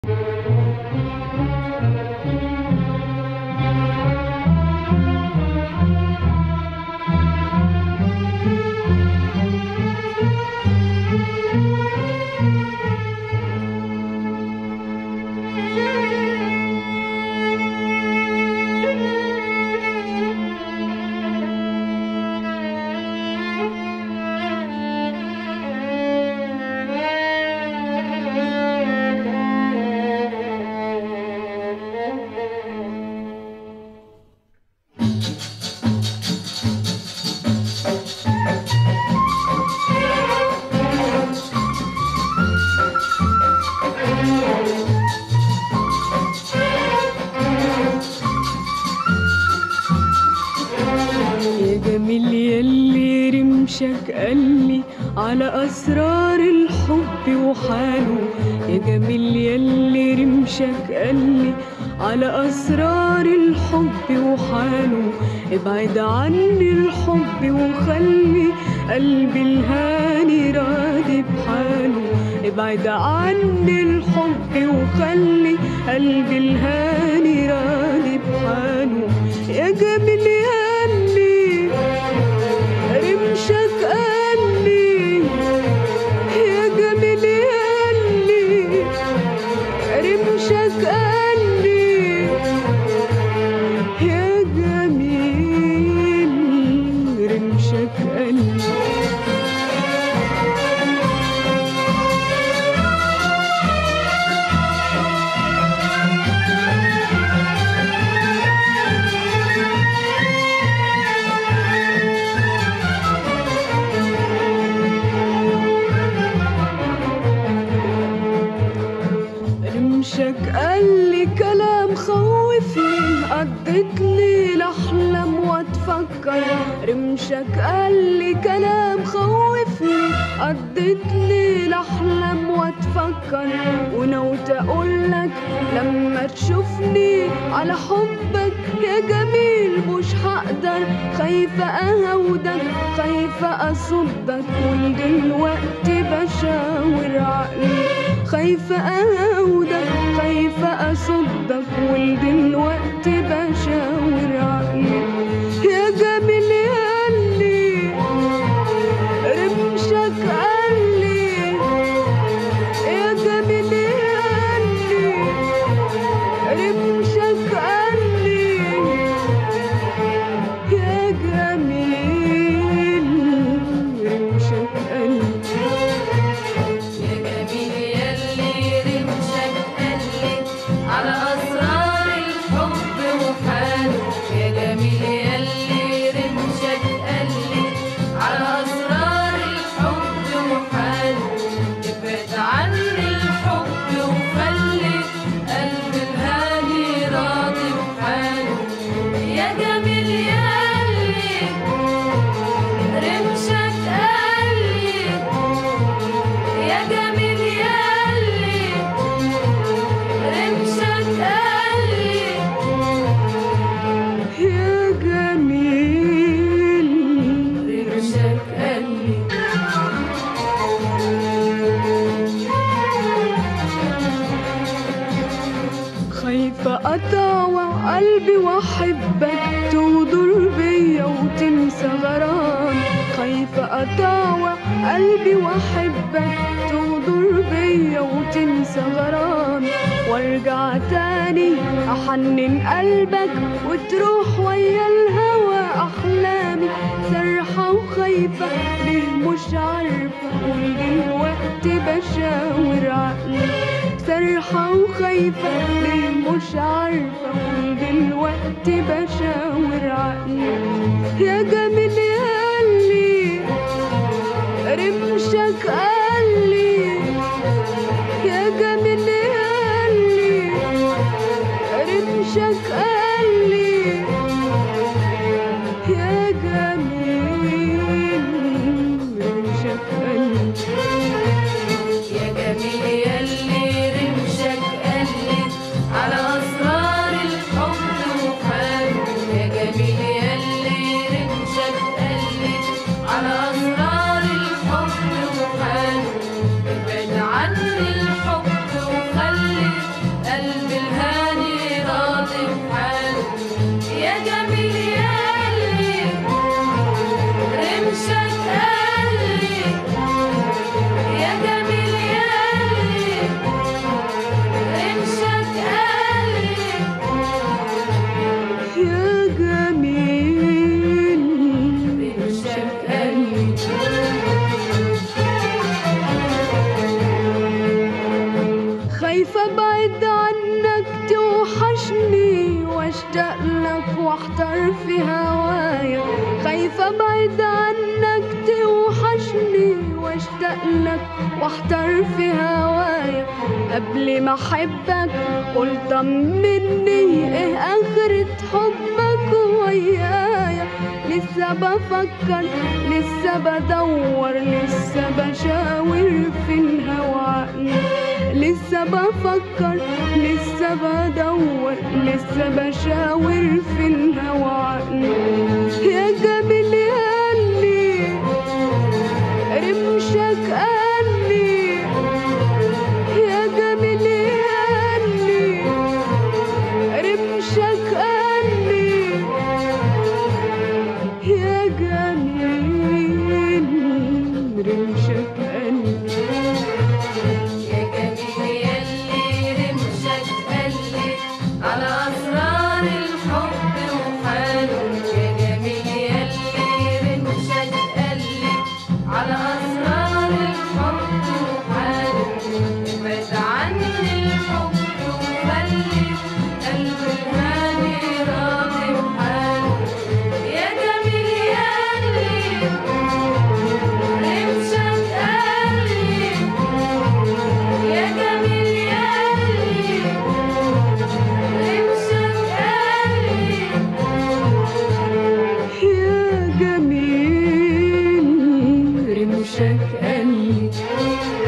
وشك قالي على أسرار الحب وحاله يا جميل ياللي رمشك قالي على أسرار الحب وحاله ابعد عني الحب وخلي قلبي الهاني راضي بحاله ابعد عني الحب وخلي قلبي الهاني راضي بحاله يا جميل ياللي رمشك قالي يا جميل ياللي رمشك قالي يا جميل رمشك قالي رمشك قالي كلام خوفني قضيت ليل احلم واتفكر رمشك قالي كلام خوفني قضيت ليل احلم واتفكر ونوت اقولك لما تشوفني على حبك يا جميل مش هقدر خايفة اهودك خايفة اصدك ودلوقتي بشاور عقلي خايفة أهودك خايفة أصدك ودلوقتي بشاور عقلي يا جميل ياللي رمشك قالي يا جميل ياللي رمشك قالي يا جميل رمشك قالي يا جميل ياللي رمشك قالي على أسرار الحب وحاله يا جميل ياللي رمشك قالي على أسرار الحب وحاله ابعد عني الحب وخلي قلب الهادي راضي بحاله يا جميل ياللي رمشك قالي يا جميل ياللي رمشك قالي يا جميل رمشك قالي خايفة أطاوع قلبي وأحبك تغدر بيا وتنسى غرام خايفة أطاوع قلبي وأحبك تغدر بيا وتنسى غرام وارجع تاني أحنن قلبك وتروح ويا الهوى أحلامي سرحة وخايفة ليه مش عارفة ودلوقتي بشاور عقلي سرحة وخايفة ليه مش عارفة ودلوقتي بشاور عقلي يا جميل ياللي رمشك قالي يا جميل ياللي رمشك قالي يا جميل رمشك قالي يا جميل ياللي رمشك قالي على أسرار الحب وحاله يا جميل ياللي رمشك قالي على أسرار الحب وحاله ابعد عني الحب ابعد عنك توحشني واشتاق لك واحتر في هوايا خايفة ابعد عنك توحشني واشتاق لك واحتر في هوايا قبل ما احبك قول طمني ايه اخرة حبك ويايا لسه بفكر لسه بدور لسه بشاور في الهوى عقلي لسه بفكر لسه بدور لسه بشاور في الهوى عقلي يا جميل يا قلبي رمشك قلبي يا جميل يا قلبي رمشك قلبي يا جميل رمشك قلبي يا جميل يلي رمشك قلي على أسرار الحب وحاله يا جميل يلي رمشك قلي على أسرار الحب وحاله ابعد عني الحب وخلي قلب الهادي راضي بحاله يا جميل يلي رمشك قلي يا جميل ياللي رمشك قلبي يا جميل رمشك قلبي